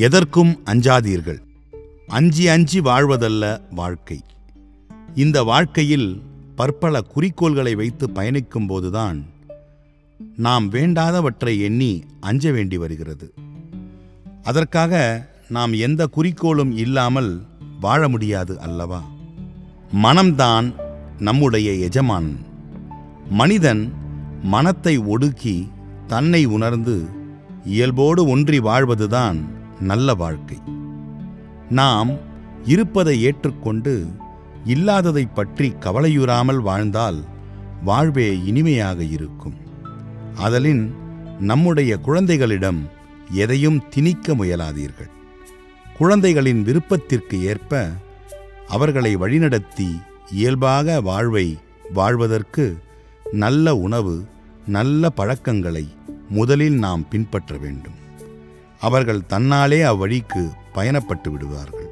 எதற்கும் அஞ்சாதீர்கள் அஞ்சி அஞ்சி வாழ்வதல்ல வாழ்க்கை இந்த வாழ்க்கையில் பற்பல குறிக்கோள்களை வைத்து பயணிக்கும் போதுதான் நாம் வேண்டாதவற்றை எண்ணி அஞ்ச வேண்டி வருகிறது அதற்காக நாம் எந்த குறிக்கோளும் இல்லாமல் வாழ முடியாது அல்லவா மனம்தான் நம்முடைய எஜமான் மனிதன் மனத்தை ஒடுக்கி தன்னை உணர்ந்து இயல்போடு ஒன்றி வாழ்வதுதான் நல்ல வாழ்க்கை நாம் இருப்பதை ஏற்றுக்கொண்டு இல்லாததைப் பற்றி கவலையுறாமல் வாழ்ந்தால் வாழ்வே இனிமையாக இருக்கும் அதலின் நம்முடைய குழந்தைகளிடம் எதையும் திணிக்க முயலாதீர்கள் குழந்தைகளின் விருப்பத்திற்கு ஏற்ப அவர்களை வழிநடத்தி இயல்பாக வாழ்வை வாழ்வதற்கு நல்ல உணவு நல்ல பழக்கங்களை முதலில் நாம் பின்பற்ற வேண்டும் அவர்கள் தன்னாலே அவ்வழிக்கு பயணப்பட்டு விடுவார்கள்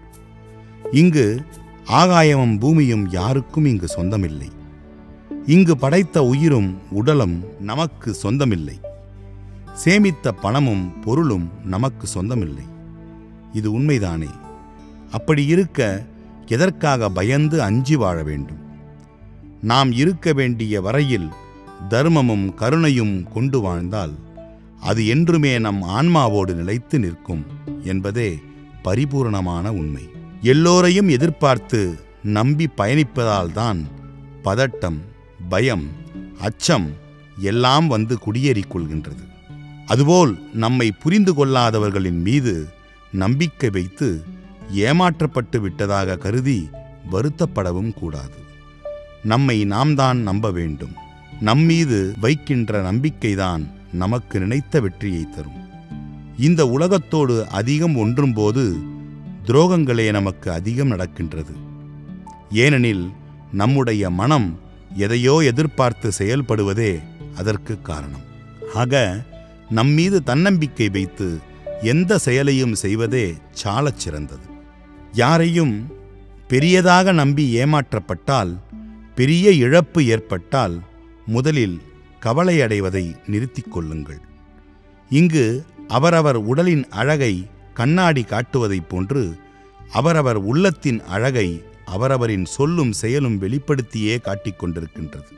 இங்கு ஆகாயமும் பூமியும் யாருக்கும் இங்கு சொந்தமில்லை இங்கு படைத்த உயிரும் உடலும் நமக்கு சொந்தமில்லை சேமித்த பணமும் பொருளும் நமக்கு சொந்தமில்லை இது உண்மைதானே அப்படி இருக்க எதற்காக பயந்து அஞ்சி வாழ வேண்டும் நாம் இருக்க வேண்டிய வரையில் தர்மமும் கருணையும் கொண்டு வாழ்ந்தால் அது என்றுமே நம் ஆன்மாவோடு நிலைத்து நிற்கும் என்பதே பரிபூரணமான உண்மை எல்லோரையும் எதிர்பார்த்து நம்பி பயணிப்பதால்தான் பதட்டம் பயம் அச்சம் எல்லாம் வந்து குடியேறிக் கொள்கின்றது அதுபோல் நம்மை புரிந்து கொள்ளாதவர்களின் மீது நம்பிக்கை வைத்து ஏமாற்றப்பட்டு விட்டதாக கருதி வருத்தப்படவும் கூடாது நம்மை நாம் தான் நம்ப வேண்டும் நம்மீது வைக்கின்ற நம்பிக்கைதான் நமக்கு நினைத்த வெற்றியை தரும் இந்த உலகத்தோடு அதிகம் ஒன்றும்போது துரோகங்களே நமக்கு அதிகம் நடக்கின்றது ஏனெனில் நம்முடைய மனம் எதையோ எதிர்பார்த்து செயல்படுவதே அதற்கு காரணம் ஆக நம்மீது தன்னம்பிக்கை வைத்து எந்த செயலையும் செய்வதே சாலச் சிறந்தது யாரையும் பெரியதாக நம்பி ஏமாற்றப்பட்டால் பெரிய இழப்பு ஏற்பட்டால் முதலில் கவலை அடைவதை நிறுத்திக் கொள்ளுங்கள் இங்கு அவரவர் உடலின் அழகை கண்ணாடி காட்டுவதைப் போன்று அவரவர் உள்ளத்தின் அழகை அவரவரின் சொல்லும் செயலும் வெளிப்படுத்தியே காட்டிக் கொண்டிருக்கின்றது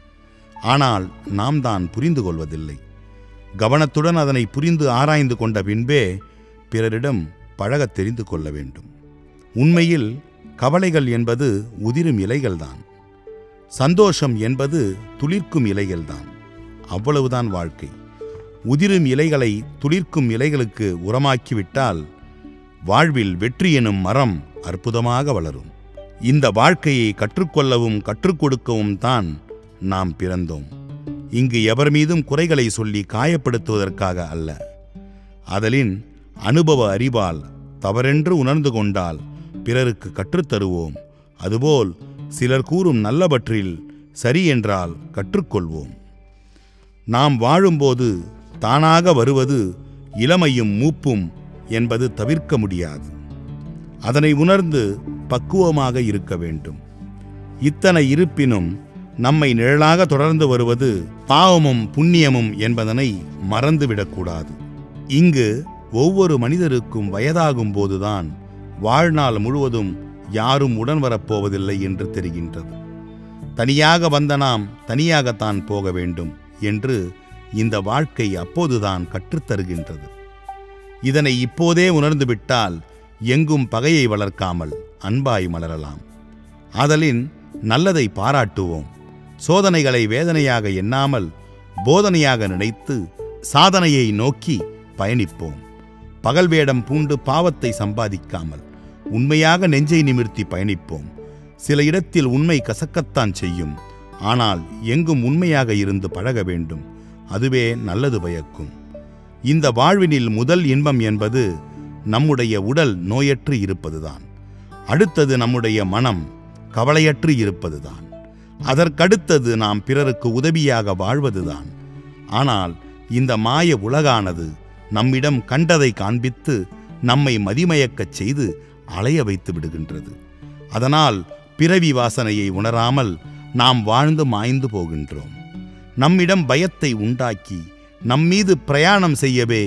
ஆனால் நாம் தான் புரிந்து கொள்வதில்லை கவனத்துடன் அதனை புரிந்து ஆராய்ந்து கொண்ட பின்பே பிறரிடம் பழகத் தெரிந்து கொள்ள வேண்டும் உண்மையில் கவலைகள் என்பது உதிரும் இலைகள்தான் சந்தோஷம் என்பது துளிர்க்கும் இலைகள்தான் அவ்வளவுதான் வாழ்க்கை உதிரும் இலைகளை துளிர்க்கும் இலைகளுக்கு உரமாக்கிவிட்டால் வாழ்வில் வெற்றி எனும் மரம் அற்புதமாக வளரும் இந்த வாழ்க்கையை கற்றுக்கொள்ளவும் கற்றுக் கொடுக்கவும் தான் நாம் பிறந்தோம் இங்கு எவர் மீதும் குறைகளை சொல்லி காயப்படுத்துவதற்காக அல்ல அதலின் அனுபவ அறிவால் தவறென்று உணர்ந்து கொண்டால் பிறருக்கு கற்றுத்தருவோம் அதுபோல் சிலர் கூறும் நல்லவற்றில் சரி என்றால் கற்றுக்கொள்வோம் நாம் வாழும்போது தானாக வருவது இளமையும் மூப்பும் என்பது தவிர்க்க முடியாது அதனை உணர்ந்து பக்குவமாக இருக்க வேண்டும் இத்தனை இருப்பினும் நம்மை நிழலாக தொடர்ந்து வருவது பாவமும் புண்ணியமும் என்பதனை மறந்துவிடக்கூடாது இங்கு ஒவ்வொரு மனிதருக்கும் வயதாகும் போதுதான் வாழ்நாள் முழுவதும் யாரும் உடன் வரப்போவதில்லை என்று தெரிகின்றது தனியாக வந்த நாம் தனியாகத்தான் போக வேண்டும் என்று இந்த வாழ்க்கை அப்போதுதான் கற்றுத்தருகின்றது இதனை இப்போதே உணர்ந்துவிட்டால் எங்கும் பகையை வளர்க்காமல் அன்பாய் மலரலாம் ஆதலின் நல்லதை பாராட்டுவோம் சோதனைகளை வேதனையாக எண்ணாமல் போதனையாக நினைத்து சாதனையை நோக்கி பயணிப்போம் பகல் வேடம் பூண்டு பாவத்தை சம்பாதிக்காமல் உண்மையாக நெஞ்சை நிமிர்த்தி பயணிப்போம் சில இடத்தில் உண்மை கசக்கத்தான் செய்யும் ஆனால் எங்கும் உண்மையாக இருந்து பழக வேண்டும் அதுவே நல்லது பயக்கும் இந்த வாழ்வினில் முதல் இன்பம் என்பது நம்முடைய உடல் நோயற்று இருப்பதுதான் அடுத்தது நம்முடைய மனம் கவலையற்று இருப்பதுதான் அதற்கடுத்தது நாம் பிறருக்கு உதவியாக வாழ்வதுதான் ஆனால் இந்த மாய உலகானது நம்மிடம் கண்டதை காண்பித்து நம்மை மதிமயக்கச் செய்து அலைய வைத்து விடுகின்றது அதனால் பிறவி வாசனையை உணராமல் நாம் வாழ்ந்து மாய்ந்து போகின்றோம் நம்மிடம் பயத்தை உண்டாக்கி நம்மீது பிரயாணம் செய்யவே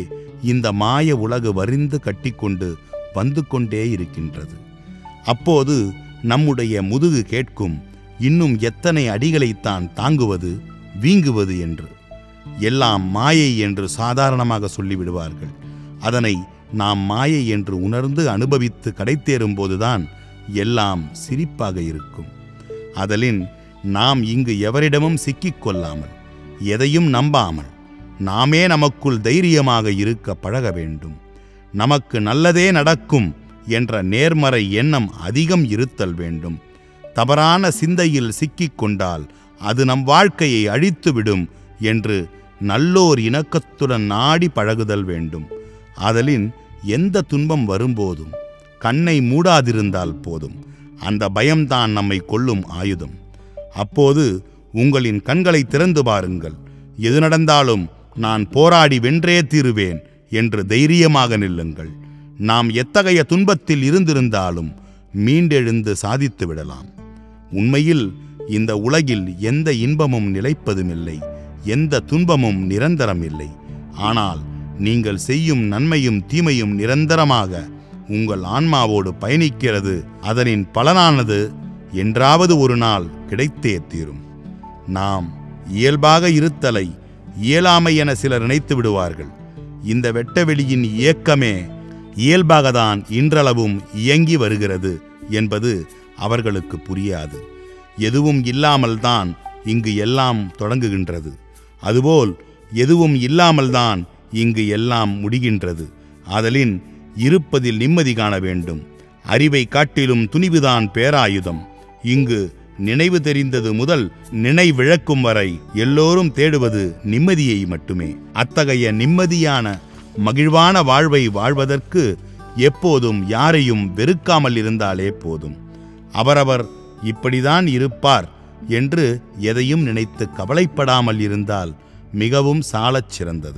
இந்த மாய உலகு வரிந்து கட்டிக்கொண்டு வந்து கொண்டே இருக்கின்றது அப்போது நம்முடைய முதுகு கேட்கும் இன்னும் எத்தனை அடிகளைத்தான் தாங்குவது வீங்குவது என்று எல்லாம் மாயை என்று சாதாரணமாக சொல்லிவிடுவார்கள் அதனை நாம் மாயை என்று உணர்ந்து அனுபவித்து கடைத்தேறும்போதுதான் எல்லாம் சிரிப்பாக இருக்கும் அதலின் நாம் இங்கு எவரிடமும் சிக்கிக் கொள்ளாமல் எதையும் நம்பாமல் நாமே நமக்குள் தைரியமாக இருக்க பழக வேண்டும் நமக்கு நல்லதே நடக்கும் என்ற நேர்மறை எண்ணம் அதிகம் இருத்தல் வேண்டும் தவறான சிந்தையில் சிக்கிக் கொண்டால் அது நம் வாழ்க்கையை அழித்துவிடும் என்று நல்லோர் இணக்கத்துடன் நாடி பழகுதல் வேண்டும் ஆதலின் எந்த துன்பம் வரும்போதும் கண்ணை மூடாதிருந்தால் போதும் அந்த பயம்தான் நம்மை கொல்லும் ஆயுதம் அப்போது உங்களின் கண்களை திறந்து பாருங்கள் எது நடந்தாலும் நான் போராடி வென்றே தீருவேன் என்று தைரியமாக நில்லுங்கள் நாம் எத்தகைய துன்பத்தில் இருந்திருந்தாலும் மீண்டெழுந்து சாதித்து விடலாம் உண்மையில் இந்த உலகில் எந்த இன்பமும் நிலைப்பதுமில்லை எந்த துன்பமும் நிரந்தரம் இல்லை ஆனால் நீங்கள் செய்யும் நன்மையும் தீமையும் நிரந்தரமாக உங்கள் ஆன்மாவோடு பயணிக்கிறது அதனின் பலனானது என்றாவது ஒரு நாள் கிடைத்தே தீரும் நாம் இயல்பாக இருத்தலை இயலாமை என சிலர் நினைத்து விடுவார்கள் இந்த வெட்டவெளியின் இயக்கமே இயல்பாகத்தான் இன்றளவும் இயங்கி வருகிறது என்பது அவர்களுக்கு புரியாது எதுவும் இல்லாமல்தான் இங்கு எல்லாம் தொடங்குகின்றது அதுபோல் எதுவும் இல்லாமல்தான் இங்கு எல்லாம் முடிகின்றது ஆதலின் இருப்பதில் நிம்மதி காண வேண்டும் அறிவை காட்டிலும் துணிவுதான் பேராயுதம் இங்கு நினைவு தெரிந்தது முதல் நினைவிழக்கும் வரை எல்லோரும் தேடுவது நிம்மதியை மட்டுமே அத்தகைய நிம்மதியான மகிழ்வான வாழ்வை வாழ்வதற்கு எப்போதும் யாரையும் வெறுக்காமல் இருந்தாலே போதும் அவரவர் இப்படிதான் இருப்பார் என்று எதையும் நினைத்து கவலைப்படாமல் இருந்தால் மிகவும் சாலச் சிறந்தது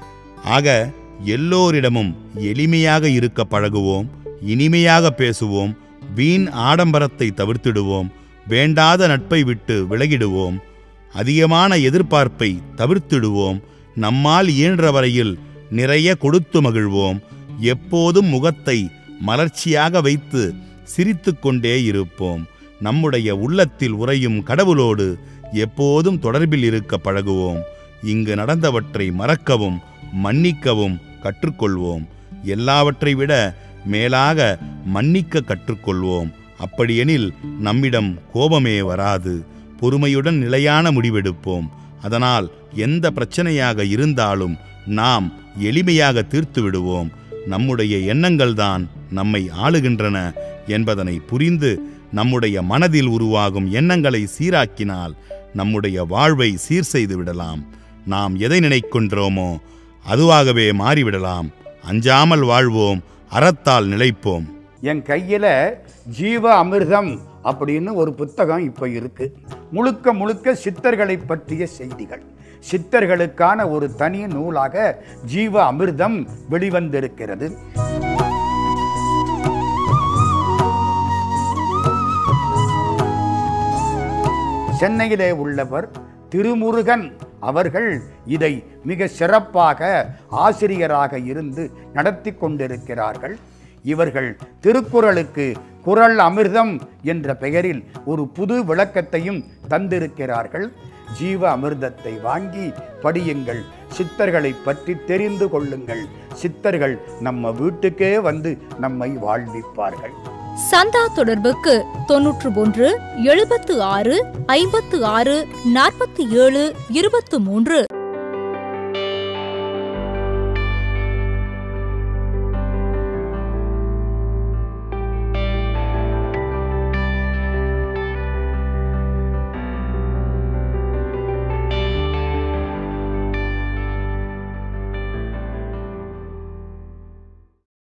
ஆக எல்லோரிடமும் எளிமையாக இருக்க பழகுவோம் இனிமையாக பேசுவோம் வீண் ஆடம்பரத்தை தவிர்த்திடுவோம் வேண்டாத நட்பை விட்டு விலகிடுவோம் அதிகமான எதிர்பார்ப்பை தவிர்த்திடுவோம் நம்மால் இயன்ற வரையில் நிறைய கொடுத்து மகிழ்வோம் எப்போதும் முகத்தை மலர்ச்சியாக வைத்து சிரித்துக்கொண்டே இருப்போம் நம்முடைய உள்ளத்தில் உறையும் கடவுளோடு எப்போதும் தொடர்பில் இருக்க பழகுவோம் இங்கு நடந்தவற்றை மறக்கவும் மன்னிக்கவும் கற்றுக்கொள்வோம் எல்லாவற்றை விட மேலாக மன்னிக்க கற்றுக்கொள்வோம் அப்படியெனில் நம்மிடம் கோபமே வராது பொறுமையுடன் நிலையான முடிவெடுப்போம் அதனால் எந்த பிரச்சனையாக இருந்தாலும் நாம் எளிமையாக தீர்த்து விடுவோம் நம்முடைய எண்ணங்கள்தான் நம்மை ஆளுகின்றன என்பதனை புரிந்து நம்முடைய மனதில் உருவாகும் எண்ணங்களை சீராக்கினால் நம்முடைய வாழ்வை சீர் செய்து விடலாம் நாம் எதை நினைக்கின்றோமோ அதுவாகவே மாறிவிடலாம் அஞ்சாமல் வாழ்வோம் அறத்தால் நிலைப்போம் என் கையில் ஜீவ அமிர்தம் அப்படின்னு ஒரு புத்தகம் இப்போ இருக்கு முழுக்க முழுக்க சித்தர்களை பற்றிய செய்திகள் சித்தர்களுக்கான ஒரு தனி நூலாக ஜீவ அமிர்தம் வெளிவந்திருக்கிறது சென்னையிலே உள்ளவர் திருமுருகன் அவர்கள் இதை மிக சிறப்பாக ஆசிரியராக இருந்து நடத்தி கொண்டிருக்கிறார்கள் இவர்கள் திருக்குறளுக்கு குறள் அமிர்தம் என்ற பெயரில் ஒரு புது விளக்கத்தையும் தந்திருக்கிறார்கள் ஜீவ அமிர்தத்தை வாங்கி படியுங்கள் சித்தர்களை பற்றி தெரிந்து கொள்ளுங்கள் சித்தர்கள் நம்ம வீட்டுக்கே வந்து நம்மை வாழ்விப்பார்கள் சந்தா தொடர்புக்கு தொன்னூற்று ஒன்று எழுபத்து ஆறு ஐம்பத்து ஆறு நாற்பத்தி ஏழு இருபத்து மூன்று